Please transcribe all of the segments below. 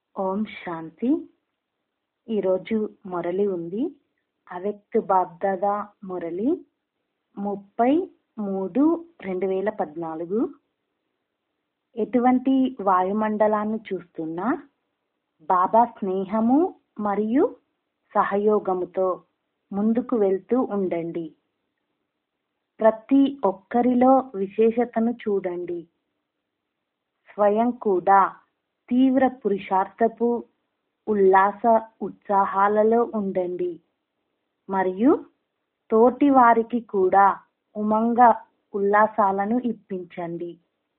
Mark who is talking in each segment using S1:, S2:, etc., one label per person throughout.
S1: ఓం శాంతి ఈరోజు మురళి ఉంది అవెక్త్ బాబ్దాదా మురళి ముప్పై మూడు రెండు వేల పద్నాలుగు ఎటువంటి వాయుమండలాన్ని చూస్తున్నా బాబా స్నేహము మరియు సహయోగముతో ముందుకు వెళ్తూ ఉండండి ప్రతి ఒక్కరిలో విశేషతను చూడండి స్వయం కూడా తీవ్ర పురుషార్థపు ఉల్లాస ఉత్సాహాలలో ఉండండి మరియు తోటి వారికి కూడా ఉమంగ ఉల్లాసాలను ఇప్పించండి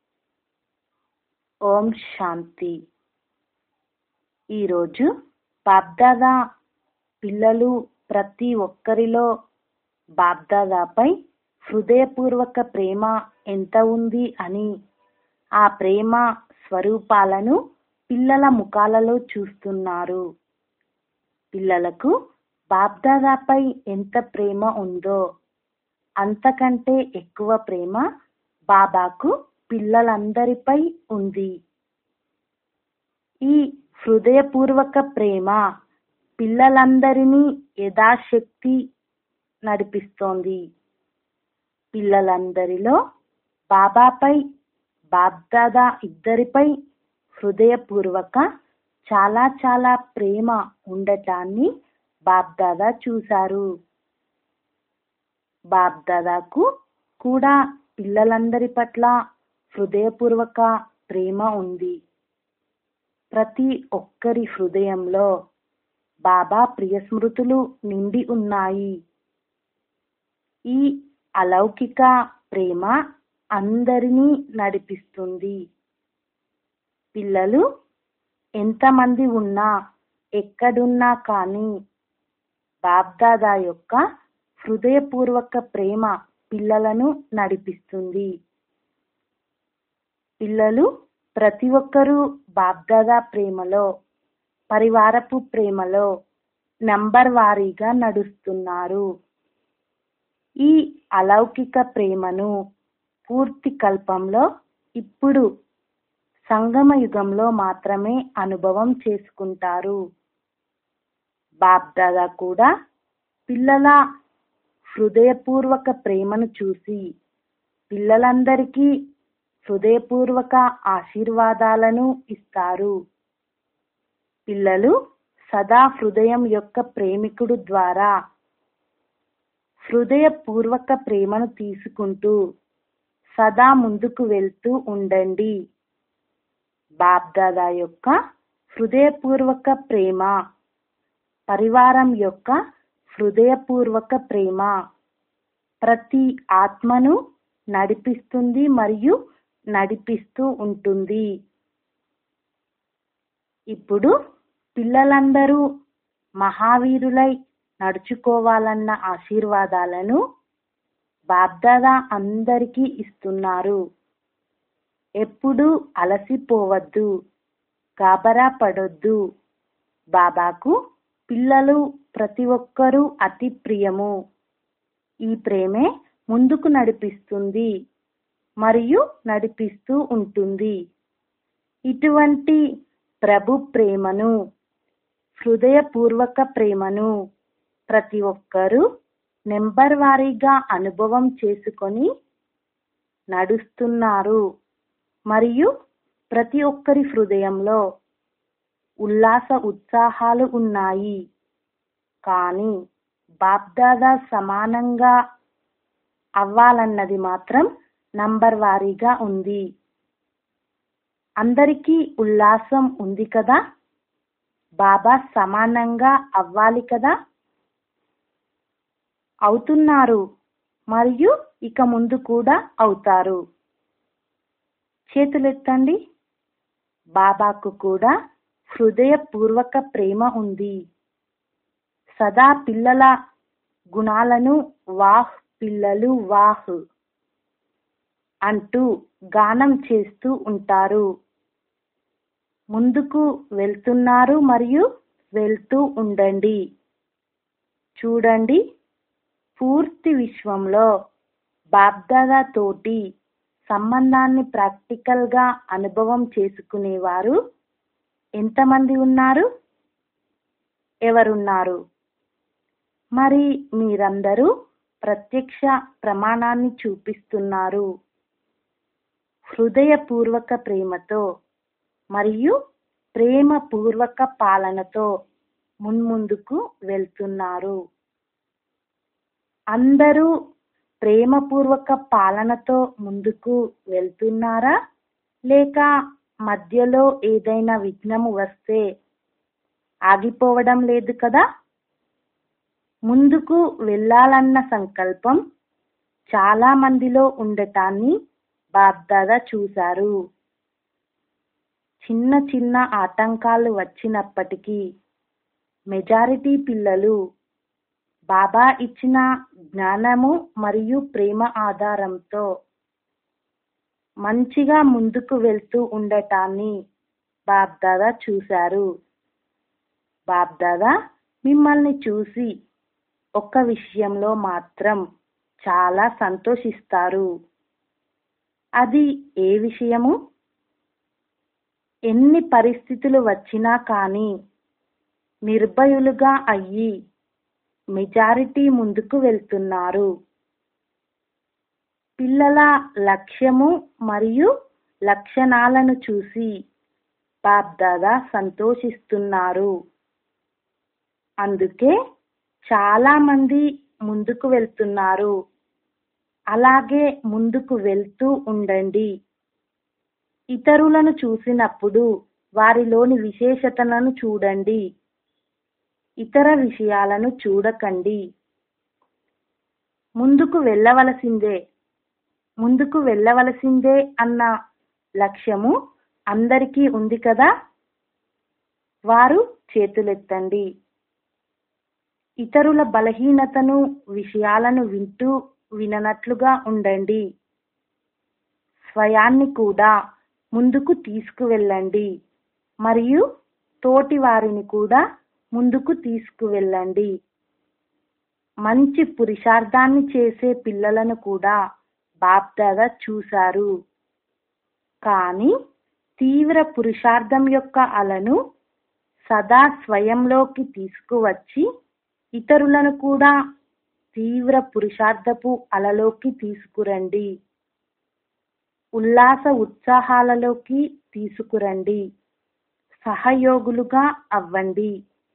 S1: ఓం శాంతి ఈరోజు బాబ్దాదా పిల్లలు ప్రతి ఒక్కరిలో బాబ్దాదాపై హృదయపూర్వక ప్రేమ ఎంత ఉంది అని ఆ ప్రేమ స్వరూపాలను పిల్లల ముఖాలలో చూస్తున్నారు పిల్లలకు బాబ్దాదాపై ఎంత ప్రేమ ఉందో అంతకంటే ఎక్కువ ప్రేమ బాబాకు పిల్లలందరిపై ఉంది ఈ హృదయపూర్వక ప్రేమ పిల్లలందరినీ యథాశక్తి నడిపిస్తోంది పిల్లలందరిలో బాబాపై బాబ్దాదా ఇద్దరిపై హృదయపూర్వక చాలా చాలా ప్రేమ ఉండటాన్ని బాబ్దాదా చూశారు బాబ్దాదాకు కూడా పిల్లలందరి పట్ల హృదయపూర్వక ప్రేమ ఉంది ప్రతి ఒక్కరి హృదయంలో బాబా ప్రియ స్మృతులు నిండి ఉన్నాయి ఈ అలౌకిక ప్రేమ అందరినీ నడిపిస్తుంది పిల్లలు ఎంతమంది ఉన్నా ఎక్కడున్నా కానీ బాబ్దాదా యొక్క హృదయపూర్వక ప్రేమ పిల్లలను నడిపిస్తుంది పిల్లలు ప్రతి ఒక్కరూ బాబ్దాదా ప్రేమలో పరివారపు ప్రేమలో నంబర్ వారీగా నడుస్తున్నారు ఈ అలౌకిక ప్రేమను పూర్తి కల్పంలో ఇప్పుడు సంగమ యుగంలో మాత్రమే అనుభవం చేసుకుంటారు బాబ్దాదా కూడా పిల్లల హృదయపూర్వక ప్రేమను చూసి పిల్లలందరికీ హృదయపూర్వక ఆశీర్వాదాలను ఇస్తారు పిల్లలు సదా హృదయం యొక్క ప్రేమికుడు ద్వారా హృదయపూర్వక ప్రేమను తీసుకుంటూ సదా ముందుకు వెళ్తూ ఉండండి బాబ్దాదా యొక్క హృదయపూర్వక ప్రేమ పరివారం యొక్క హృదయపూర్వక ప్రేమ ప్రతి ఆత్మను నడిపిస్తుంది మరియు నడిపిస్తూ ఉంటుంది ఇప్పుడు పిల్లలందరూ మహావీరులై నడుచుకోవాలన్న ఆశీర్వాదాలను బాబ్దాదా అందరికీ ఇస్తున్నారు ఎప్పుడూ అలసిపోవద్దు గాబరా పడొద్దు బాబాకు పిల్లలు ప్రతి ఒక్కరూ అతి ప్రియము ఈ ప్రేమే ముందుకు నడిపిస్తుంది మరియు నడిపిస్తూ ఉంటుంది ఇటువంటి ప్రభు ప్రేమను హృదయపూర్వక ప్రేమను ప్రతి ఒక్కరూ నెంబర్ వారీగా అనుభవం చేసుకొని నడుస్తున్నారు మరియు ప్రతి ఒక్కరి హృదయంలో ఉల్లాస ఉత్సాహాలు ఉన్నాయి కానీ బాబ్దాదా సమానంగా అవ్వాలన్నది మాత్రం నంబర్ వారీగా ఉంది అందరికీ ఉల్లాసం ఉంది కదా బాబా సమానంగా అవ్వాలి కదా అవుతున్నారు మరియు ఇక ముందు కూడా అవుతారు చేతులెత్తండి బాబాకు కూడా హృదయపూర్వక ప్రేమ ఉంది సదా పిల్లల గుణాలను వాహ్ పిల్లలు వాహ్ అంటూ గానం చేస్తూ ఉంటారు ముందుకు వెళ్తున్నారు మరియు వెళ్తూ ఉండండి చూడండి పూర్తి విశ్వంలో బాబ్దాదా తోటి సంబంధాన్ని ప్రాక్టికల్ గా అనుభవం చేసుకునేవారు ఎంతమంది ఉన్నారు ఎవరున్నారు మరి మీరందరూ ప్రత్యక్ష ప్రమాణాన్ని చూపిస్తున్నారు హృదయపూర్వక ప్రేమతో మరియు ప్రేమపూర్వక పాలనతో మున్ముందుకు వెళ్తున్నారు అందరూ ప్రేమపూర్వక పాలనతో ముందుకు వెళ్తున్నారా లేక మధ్యలో ఏదైనా విఘ్నము వస్తే ఆగిపోవడం లేదు కదా ముందుకు వెళ్ళాలన్న సంకల్పం చాలా మందిలో ఉండటాన్ని బాబ్దాదా చూశారు చిన్న చిన్న ఆటంకాలు వచ్చినప్పటికీ మెజారిటీ పిల్లలు బాబా ఇచ్చిన జ్ఞానము మరియు ప్రేమ ఆధారంతో మంచిగా ముందుకు వెళ్తూ ఉండటాన్ని బాబ్దాదా చూశారు బాబ్దాదా మిమ్మల్ని చూసి ఒక్క విషయంలో మాత్రం చాలా సంతోషిస్తారు అది ఏ విషయము ఎన్ని పరిస్థితులు వచ్చినా కానీ నిర్భయులుగా అయ్యి మెజారిటీ ముందుకు వెళ్తున్నారు పిల్లల లక్ష్యము మరియు లక్షణాలను చూసి బాబ్దాదా సంతోషిస్తున్నారు అందుకే చాలా మంది ముందుకు వెళ్తున్నారు అలాగే ముందుకు వెళ్తూ ఉండండి ఇతరులను చూసినప్పుడు వారిలోని విశేషతలను చూడండి ఇతర విషయాలను చూడకండి ముందుకు వెళ్ళవలసిందే ముందుకు వెళ్ళవలసిందే అన్న లక్ష్యము అందరికీ ఉంది కదా వారు చేతులెత్తండి ఇతరుల బలహీనతను విషయాలను వింటూ విననట్లుగా ఉండండి స్వయాన్ని కూడా ముందుకు తీసుకువెళ్ళండి మరియు తోటి వారిని కూడా ముందుకు తీసుకువెళ్ళండి మంచి పురుషార్థాన్ని చేసే పిల్లలను కూడా బాప్దాదా చూశారు కానీ తీవ్ర పురుషార్థం యొక్క అలను సదా స్వయంలోకి తీసుకువచ్చి ఇతరులను కూడా తీవ్ర పురుషార్థపు అలలోకి తీసుకురండి ఉల్లాస ఉత్సాహాలలోకి తీసుకురండి సహయోగులుగా అవ్వండి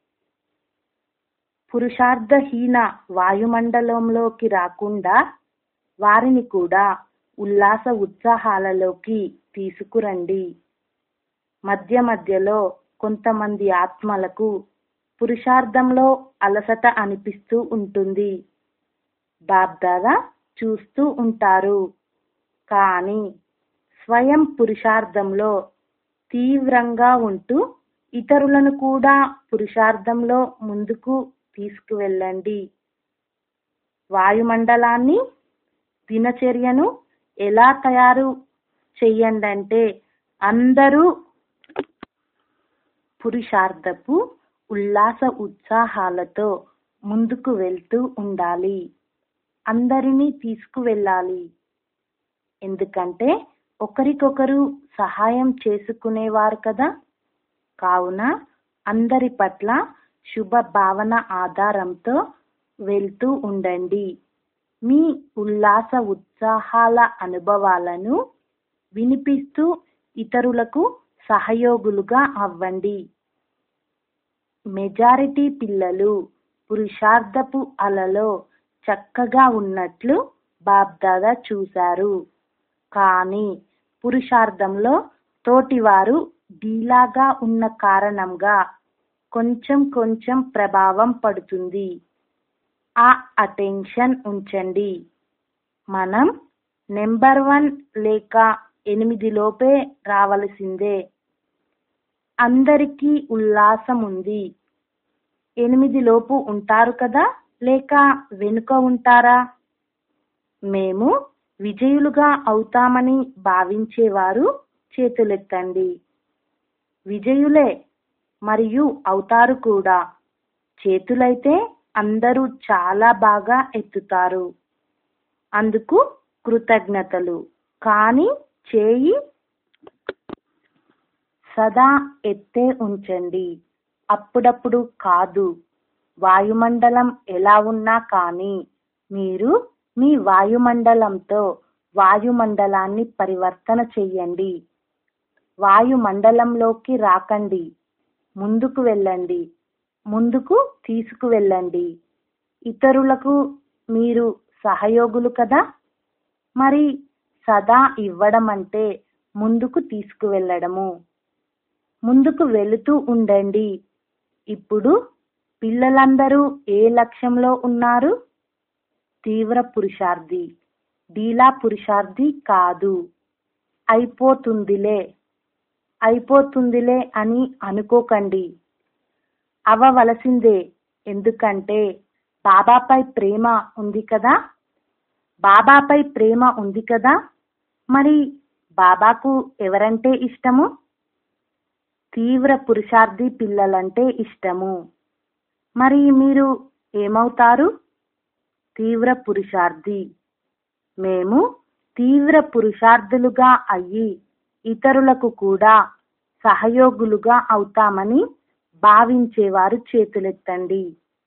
S1: పురుషార్థహీన వాయుమండలంలోకి రాకుండా వారిని కూడా ఉల్లాస ఉత్సాహాలలోకి తీసుకురండి మధ్య మధ్యలో కొంతమంది ఆత్మలకు పురుషార్థంలో అలసట అనిపిస్తూ ఉంటుంది బాబ్దాదా చూస్తూ ఉంటారు కానీ స్వయం పురుషార్థంలో తీవ్రంగా ఉంటూ ఇతరులను కూడా పురుషార్థంలో ముందుకు తీసుకువెళ్ళండి వాయుమండలాన్ని దినచర్యను ఎలా తయారు చెయ్యండి అంటే అందరూ పురుషార్థపు ఉల్లాస ఉత్సాహాలతో ముందుకు వెళ్తూ ఉండాలి అందరినీ తీసుకువెళ్ళాలి ఎందుకంటే ఒకరికొకరు సహాయం చేసుకునేవారు కదా కావున అందరి పట్ల శుభ భావన ఆధారంతో వెళ్తూ ఉండండి మీ ఉల్లాస ఉత్సాహాల అనుభవాలను వినిపిస్తూ ఇతరులకు సహయోగులుగా అవ్వండి మెజారిటీ పిల్లలు పురుషార్థపు అలలో చక్కగా ఉన్నట్లు బాబ్దాదా చూశారు కానీ పురుషార్థంలో తోటివారు డీలాగా ఉన్న కారణంగా కొంచెం కొంచెం ప్రభావం పడుతుంది ఆ అటెన్షన్ ఉంచండి మనం నెంబర్ వన్ లేక ఎనిమిది లోపే రావలసిందే అందరికీ ఉల్లాసం ఉంది ఎనిమిది లోపు ఉంటారు కదా లేక వెనుక ఉంటారా మేము విజయులుగా అవుతామని భావించేవారు చేతులెత్తండి విజయులే మరియు అవుతారు కూడా చేతులైతే అందరూ చాలా బాగా ఎత్తుతారు అందుకు కృతజ్ఞతలు కానీ చేయి సదా ఎత్తే ఉంచండి అప్పుడప్పుడు కాదు వాయుమండలం ఎలా ఉన్నా కానీ మీరు మీ వాయుమండలంతో వాయుమండలాన్ని పరివర్తన చెయ్యండి వాయుమండలంలోకి రాకండి ముందుకు వెళ్ళండి ముందుకు తీసుకువెళ్ళండి ఇతరులకు మీరు సహయోగులు కదా మరి సదా ఇవ్వడం అంటే ముందుకు తీసుకువెళ్ళడము ముందుకు వెళుతూ ఉండండి ఇప్పుడు పిల్లలందరూ ఏ లక్ష్యంలో ఉన్నారు తీవ్ర పురుషార్థి డీలా పురుషార్థి కాదు అయిపోతుందిలే అయిపోతుందిలే అని అనుకోకండి అవ్వవలసిందే ఎందుకంటే బాబాపై ప్రేమ ఉంది కదా బాబాపై ప్రేమ ఉంది కదా మరి బాబాకు ఎవరంటే ఇష్టము తీవ్ర పురుషార్థి పిల్లలంటే ఇష్టము మరి మీరు ఏమవుతారు తీవ్ర పురుషార్థి మేము తీవ్ర పురుషార్థులుగా అయ్యి ఇతరులకు కూడా సహయోగులుగా అవుతామని భావించేవారు చేతులెత్తండి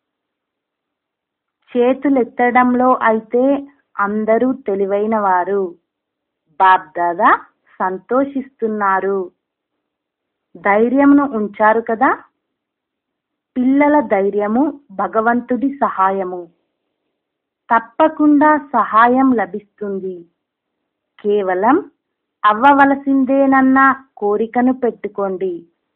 S1: చేతులెత్తడంలో అయితే అందరూ తెలివైన వారు బాబ్దాదా సంతోషిస్తున్నారు ధైర్యమును ఉంచారు కదా పిల్లల ధైర్యము భగవంతుడి సహాయము తప్పకుండా సహాయం లభిస్తుంది కేవలం అవ్వవలసిందేనన్న కోరికను పెట్టుకోండి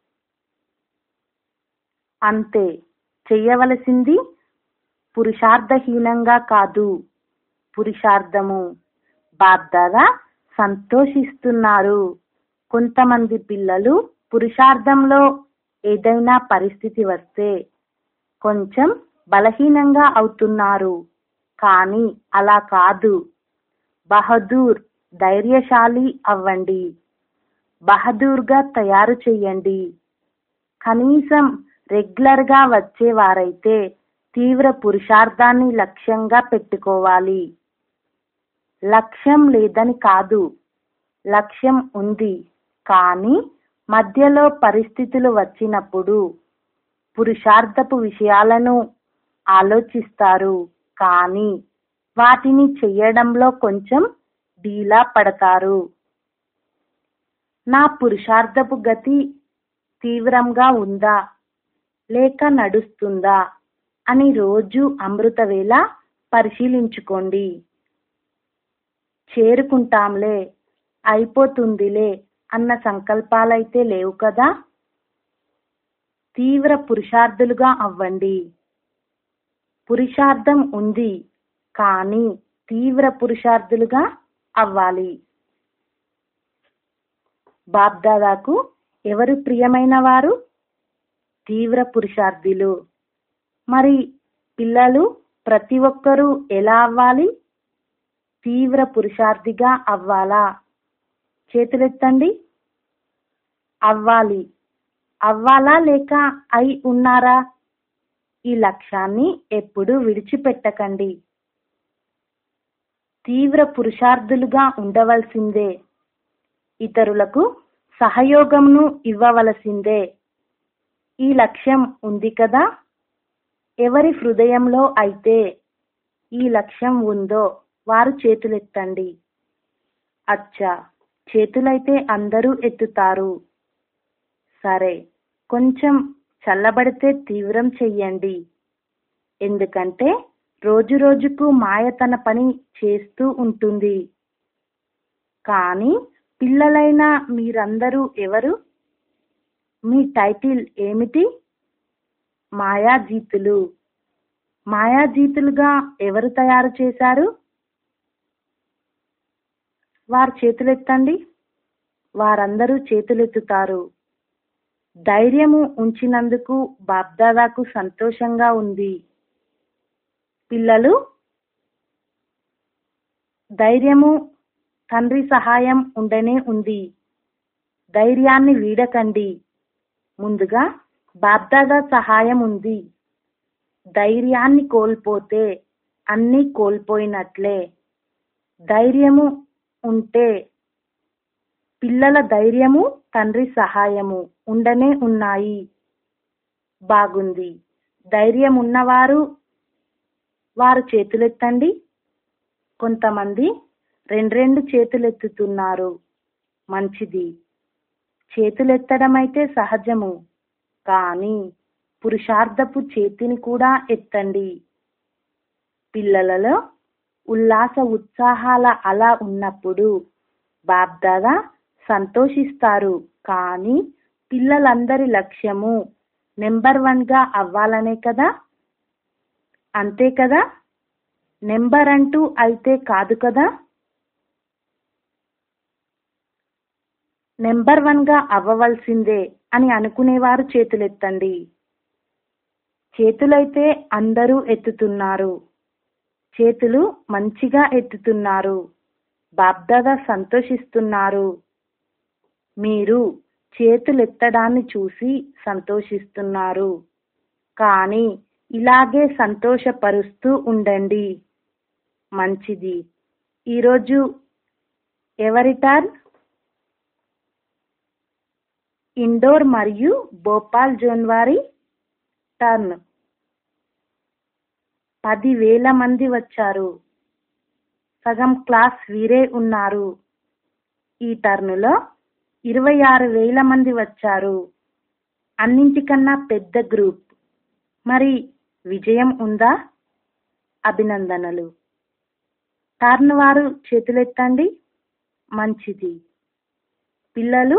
S1: అంతే చెయ్యవలసింది పురుషార్థహీనంగా కాదు పురుషార్థము బాబ్దాదా సంతోషిస్తున్నారు కొంతమంది పిల్లలు పురుషార్థంలో ఏదైనా పరిస్థితి వస్తే కొంచెం బలహీనంగా అవుతున్నారు కానీ అలా కాదు బహదూర్ ధైర్యశాలి అవ్వండి బహదూర్గా తయారు చెయ్యండి కనీసం రెగ్యులర్ గా వచ్చేవారైతే తీవ్ర పురుషార్థాన్ని లక్ష్యంగా పెట్టుకోవాలి లక్ష్యం లేదని కాదు లక్ష్యం ఉంది కానీ మధ్యలో పరిస్థితులు వచ్చినప్పుడు పురుషార్థపు విషయాలను ఆలోచిస్తారు కానీ వాటిని చెయ్యడంలో కొంచెం డీలా పడతారు నా పురుషార్థపు గతి తీవ్రంగా ఉందా లేక నడుస్తుందా అని రోజు అమృతవేళ పరిశీలించుకోండి చేరుకుంటాంలే అయిపోతుందిలే అన్న సంకల్పాలైతే లేవు కదా తీవ్ర పురుషార్థులుగా అవ్వండి పురుషార్థం ఉంది కానీ తీవ్ర పురుషార్థులుగా అవ్వాలి బాబ్దాదాకు ఎవరు ప్రియమైన వారు తీవ్ర పురుషార్థులు మరి పిల్లలు ప్రతి ఒక్కరూ ఎలా అవ్వాలి తీవ్ర పురుషార్థిగా అవ్వాలా చేతులెత్తండి అవ్వాలి అవ్వాలా లేక అయి ఉన్నారా ఈ లక్ష్యాన్ని ఎప్పుడూ విడిచిపెట్టకండి తీవ్ర పురుషార్థులుగా ఉండవలసిందే ఇతరులకు సహయోగంను ఇవ్వవలసిందే ఈ లక్ష్యం ఉంది కదా ఎవరి హృదయంలో అయితే ఈ లక్ష్యం ఉందో వారు చేతులెత్తండి అచ్చా చేతులైతే అందరూ ఎత్తుతారు సరే కొంచెం చల్లబడితే తీవ్రం చెయ్యండి ఎందుకంటే రోజు రోజుకు మాయ తన పని చేస్తూ ఉంటుంది కానీ పిల్లలైన మీరందరూ ఎవరు మీ టైటిల్ ఏమిటి మాయాజీతులు మాయాజీతులుగా ఎవరు తయారు చేశారు వారు చేతులెత్తండి వారందరూ చేతులెత్తుతారు ధైర్యము ఉంచినందుకు బాబ్దాదాకు సంతోషంగా ఉంది పిల్లలు ధైర్యము తండ్రి సహాయం ఉండనే ఉంది ధైర్యాన్ని వీడకండి ముందుగా బాబ్దాదా సహాయం ఉంది ధైర్యాన్ని కోల్పోతే అన్నీ కోల్పోయినట్లే ధైర్యము ఉంటే పిల్లల ధైర్యము తండ్రి సహాయము ఉండనే ఉన్నాయి బాగుంది ధైర్యం ఉన్నవారు వారు చేతులెత్తండి కొంతమంది రెండు రెండు చేతులెత్తుతున్నారు మంచిది చేతులెత్తడం అయితే సహజము కానీ పురుషార్థపు చేతిని కూడా ఎత్తండి పిల్లలలో ఉల్లాస ఉత్సాహాల అలా ఉన్నప్పుడు బాబ్దాదా సంతోషిస్తారు కానీ పిల్లలందరి లక్ష్యము నెంబర్ వన్గా అవ్వాలనే కదా అంతే కదా నెంబర్ అంటూ అయితే కాదు కదా నెంబర్ వన్గా అవ్వవలసిందే అని అనుకునేవారు చేతులెత్తండి చేతులైతే అందరూ ఎత్తుతున్నారు చేతులు మంచిగా ఎత్తుతున్నారు బాబ్దాదా సంతోషిస్తున్నారు మీరు చేతులెత్తడాన్ని చూసి సంతోషిస్తున్నారు కానీ ఇలాగే సంతోషపరుస్తూ ఉండండి మంచిది ఈరోజు ఎవరి టర్న్ ఇండోర్ మరియు భోపాల్ జోన్ వారి టర్న్ పదివేల మంది వచ్చారు సగం క్లాస్ వీరే ఉన్నారు ఈ టర్నులో ఇరవై ఆరు వేల మంది వచ్చారు అన్నింటికన్నా పెద్ద గ్రూప్ మరి విజయం ఉందా అభినందనలు టర్న్ వారు చేతులెత్తండి మంచిది పిల్లలు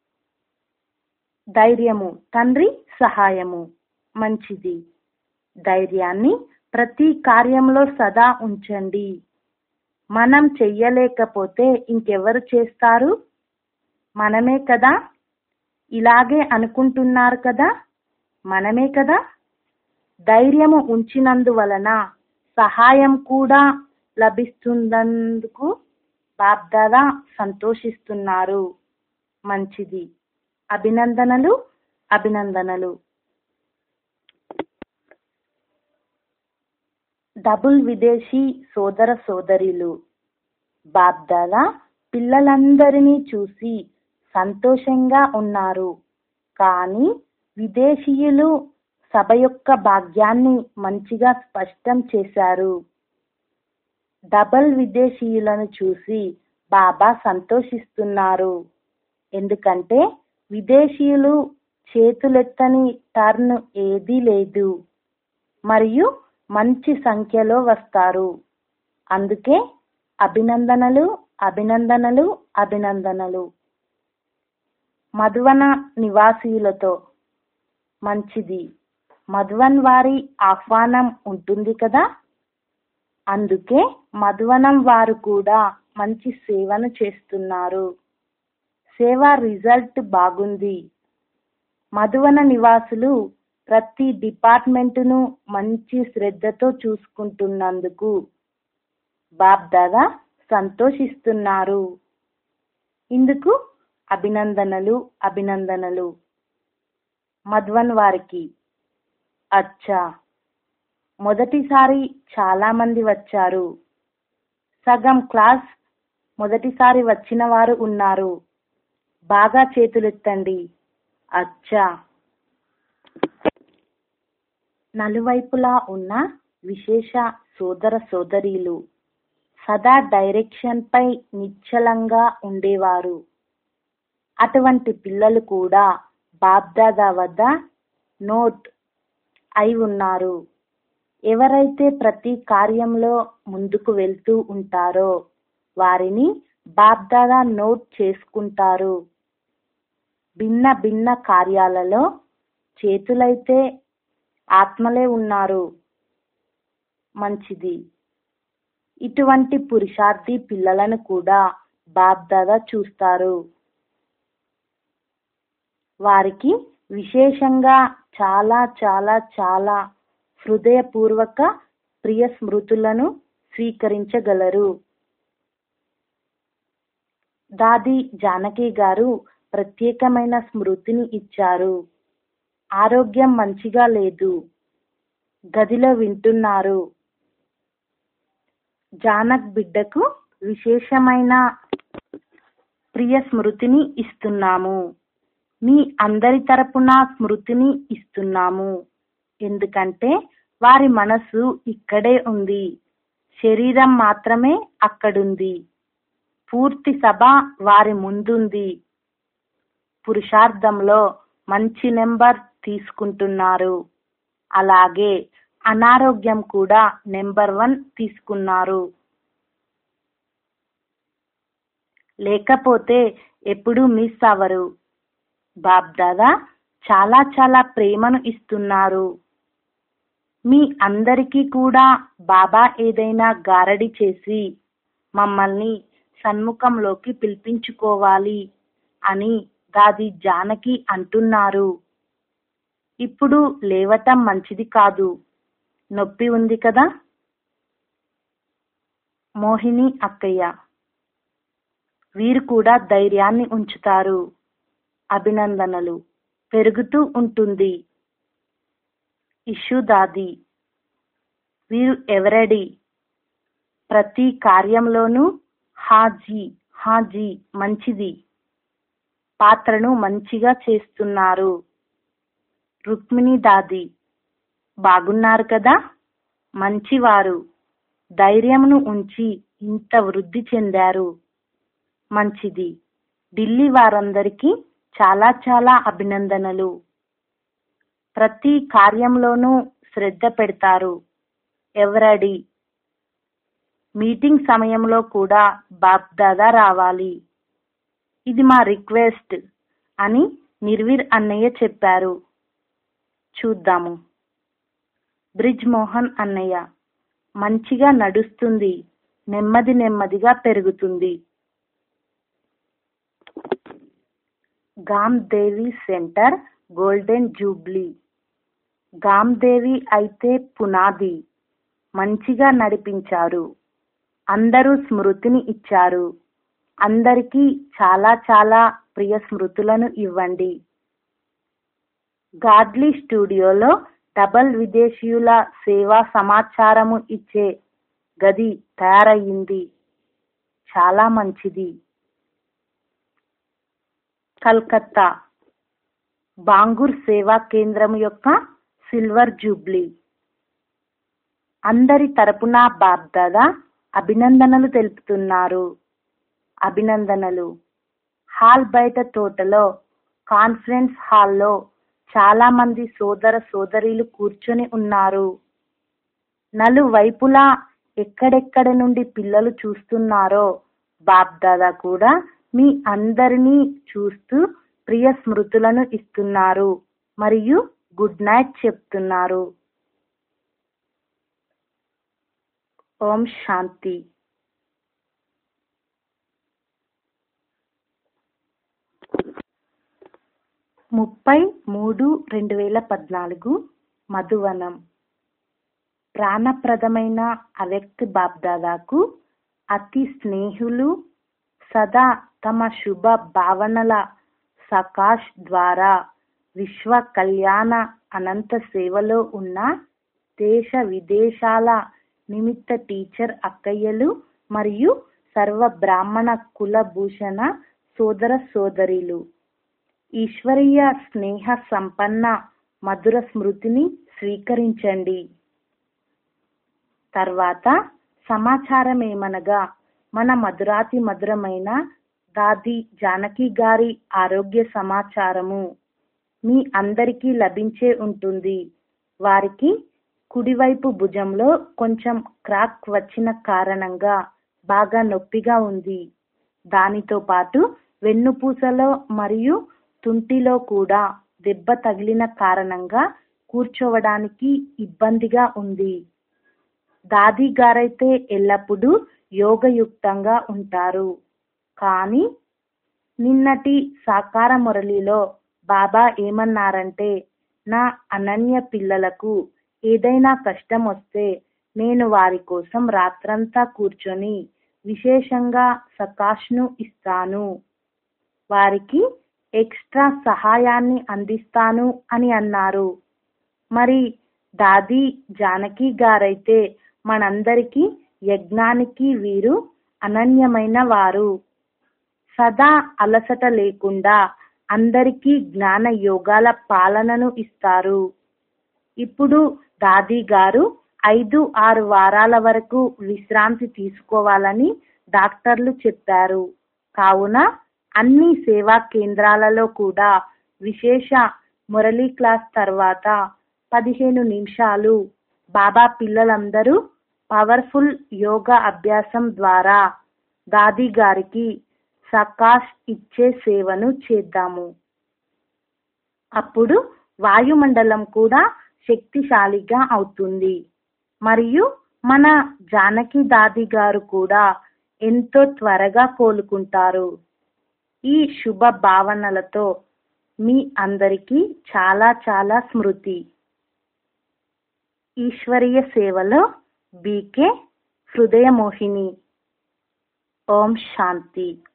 S1: ధైర్యము తండ్రి సహాయము మంచిది ధైర్యాన్ని ప్రతి కార్యంలో సదా ఉంచండి మనం చెయ్యలేకపోతే ఇంకెవరు చేస్తారు మనమే కదా ఇలాగే అనుకుంటున్నారు కదా మనమే కదా ధైర్యము ఉంచినందువలన సహాయం కూడా లభిస్తున్నందుకు బాబ్దాదా సంతోషిస్తున్నారు మంచిది అభినందనలు అభినందనలు డబుల్ విదేశీ సోదర సోదరిలు బాబ్దాదా పిల్లలందరినీ చూసి సంతోషంగా ఉన్నారు కానీ విదేశీయులు సభ యొక్క భాగ్యాన్ని మంచిగా స్పష్టం చేశారు డబల్ విదేశీయులను చూసి బాబా సంతోషిస్తున్నారు ఎందుకంటే విదేశీయులు చేతులెత్తని టర్న్ ఏదీ లేదు మరియు మంచి సంఖ్యలో వస్తారు అందుకే అభినందనలు అభినందనలు అభినందనలు మధువన నివాసీయులతో మంచిది మధువన్ వారి ఆహ్వానం ఉంటుంది కదా అందుకే మధువనం వారు కూడా మంచి సేవను చేస్తున్నారు సేవ రిజల్ట్ బాగుంది మధువన నివాసులు ప్రతి డిపార్ట్మెంటును మంచి శ్రద్ధతో చూసుకుంటున్నందుకు బాబ్దాదా సంతోషిస్తున్నారు ఇందుకు అభినందనలు అభినందనలు మధ్వన్ వారికి అచ్చా మొదటిసారి చాలా మంది వచ్చారు సగం క్లాస్ మొదటిసారి వచ్చిన వారు ఉన్నారు బాగా చేతులెత్తండి అచ్చా నలువైపులా ఉన్న విశేష సోదర సోదరీలు సదా డైరెక్షన్ పై నిశ్చలంగా ఉండేవారు అటువంటి పిల్లలు కూడా బాబ్దాదా వద్ద నోట్ అయి ఉన్నారు ఎవరైతే ప్రతి కార్యంలో ముందుకు వెళ్తూ ఉంటారో వారిని బాబ్దాదా నోట్ చేసుకుంటారు భిన్న భిన్న కార్యాలలో చేతులైతే ఆత్మలే ఉన్నారు మంచిది ఇటువంటి పురుషార్థి పిల్లలను కూడా బాబ్దాదా చూస్తారు వారికి విశేషంగా చాలా చాలా చాలా హృదయపూర్వక ప్రియ స్మృతులను స్వీకరించగలరు దాది జానకి గారు ప్రత్యేకమైన స్మృతిని ఇచ్చారు ఆరోగ్యం మంచిగా లేదు గదిలో వింటున్నారు జానక్ బిడ్డకు విశేషమైన ప్రియ స్మృతిని ఇస్తున్నాము మీ అందరి తరపున స్మృతిని ఇస్తున్నాము ఎందుకంటే వారి మనసు ఇక్కడే ఉంది శరీరం మాత్రమే అక్కడుంది పూర్తి సభ వారి ముందుంది పురుషార్థంలో మంచి నెంబర్ తీసుకుంటున్నారు అలాగే అనారోగ్యం కూడా నెంబర్ వన్ తీసుకున్నారు లేకపోతే ఎప్పుడూ మిస్ అవ్వరు బాబ్దాదా చాలా చాలా ప్రేమను ఇస్తున్నారు మీ అందరికీ కూడా బాబా ఏదైనా గారడి చేసి మమ్మల్ని సన్ముఖంలోకి పిలిపించుకోవాలి అని దాది జానకి అంటున్నారు ఇప్పుడు లేవటం మంచిది కాదు నొప్పి ఉంది కదా మోహిని అక్కయ్య వీరు కూడా ధైర్యాన్ని ఉంచుతారు అభినందనలు పెరుగుతూ ఉంటుంది ఇష్యూ దాది వీరు ఎవరడి ప్రతి కార్యంలోనూ హాజీ హాజీ మంచిది పాత్రను మంచిగా చేస్తున్నారు రుక్మిణి దాది బాగున్నారు కదా మంచివారు ధైర్యమును ఉంచి ఇంత వృద్ధి చెందారు మంచిది ఢిల్లీ వారందరికీ చాలా చాలా అభినందనలు ప్రతి కార్యంలోనూ శ్రద్ధ పెడతారు ఎవరడి మీటింగ్ సమయంలో కూడా బాప్దాదా రావాలి ఇది మా రిక్వెస్ట్ అని నిర్వీర్ అన్నయ్య చెప్పారు చూద్దాము బ్రిజ్ మోహన్ అన్నయ్య మంచిగా నడుస్తుంది నెమ్మది నెమ్మదిగా పెరుగుతుంది Gam Devi centre golden jubilee Gam Devi అయితే పునాది మంచిగా నడిపించారు అందరూ స్మృతిని ఇచ్చారు అందరికీ చాలా చాలా ప్రియ స్మృతులను ఇవ్వండి గాడ్లీ స్టూడియోలో డబల్ విదేశీయుల సేవా సమాచారము ఇచ్చే గది తయారయ్యింది చాలా మంచిది కల్కత్తా బాంగూర్ సేవా కేంద్రం యొక్క సిల్వర్ జూబ్లీ అందరి తరపున బాబ్దాదా అభినందనలు తెలుపుతున్నారు అభినందనలు హాల్ బయట తోటలో కాన్ఫరెన్స్ హాల్లో చాలా మంది సోదర సోదరీలు కూర్చొని ఉన్నారు నలువైపులా ఎక్కడెక్కడ నుండి పిల్లలు చూస్తున్నారో బాబ్దాదా కూడా మీ అందరినీ చూస్తూ ప్రియ స్మృతులను ఇస్తున్నారు మరియు గుడ్ నైట్ చెప్తున్నారు ఓం శాంతి ముప్పై మూడు రెండు వేల పద్నాలుగు మధువనం ప్రాణప్రదమైన అవ్యక్తి బాబ్దాదాకు అతి స్నేహులు సదా తమ శుభ భావనల సకాష్ ద్వారా విశ్వ కళ్యాణ అనంత సేవలో ఉన్న దేశ విదేశాల నిమిత్త టీచర్ అక్కయ్యలు మరియు సర్వ బ్రాహ్మణ కులభూషణ సోదర సోదరీలు ఈశ్వరీయ స్నేహ సంపన్న మధుర స్మృతిని స్వీకరించండి తర్వాత సమాచారం ఏమనగా మన మధురాతి మధురమైన దాది జానకి గారి ఆరోగ్య సమాచారము మీ అందరికీ లభించే ఉంటుంది వారికి కుడివైపు భుజంలో కొంచెం క్రాక్ వచ్చిన కారణంగా బాగా నొప్పిగా ఉంది దానితో పాటు వెన్నుపూసలో మరియు తుంటిలో కూడా దెబ్బ తగిలిన కారణంగా కూర్చోవడానికి ఇబ్బందిగా ఉంది దాది గారైతే ఎల్లప్పుడూ యోగయుక్తంగా ఉంటారు కానీ నిన్నటి సాకార మురళిలో బాబా ఏమన్నారంటే నా అనన్య పిల్లలకు ఏదైనా కష్టం వస్తే నేను వారి కోసం రాత్రంతా కూర్చొని విశేషంగా సకాష్ను ఇస్తాను వారికి ఎక్స్ట్రా సహాయాన్ని అందిస్తాను అని అన్నారు మరి దాది జానకి గారైతే మనందరికీ యజ్ఞానికి వీరు అనన్యమైన వారు సదా అలసట లేకుండా అందరికీ జ్ఞాన యోగాల పాలనను ఇస్తారు ఇప్పుడు దాది గారు ఐదు ఆరు వారాల వరకు విశ్రాంతి తీసుకోవాలని డాక్టర్లు చెప్పారు కావున అన్ని సేవా కేంద్రాలలో కూడా విశేష మురళీ క్లాస్ తర్వాత పదిహేను నిమిషాలు బాబా పిల్లలందరూ పవర్ఫుల్ యోగా అభ్యాసం ద్వారా దాది గారికి సకాష్ ఇచ్చే సేవను చేద్దాము అప్పుడు వాయుమండలం కూడా శక్తిశాలిగా అవుతుంది మరియు మన జానకి దాది గారు కూడా ఎంతో త్వరగా కోలుకుంటారు ఈ శుభ భావనలతో మీ అందరికీ చాలా చాలా స్మృతి ఈశ్వరీయ సేవలో బీకే హృదయమోహిని ఓం శాంతి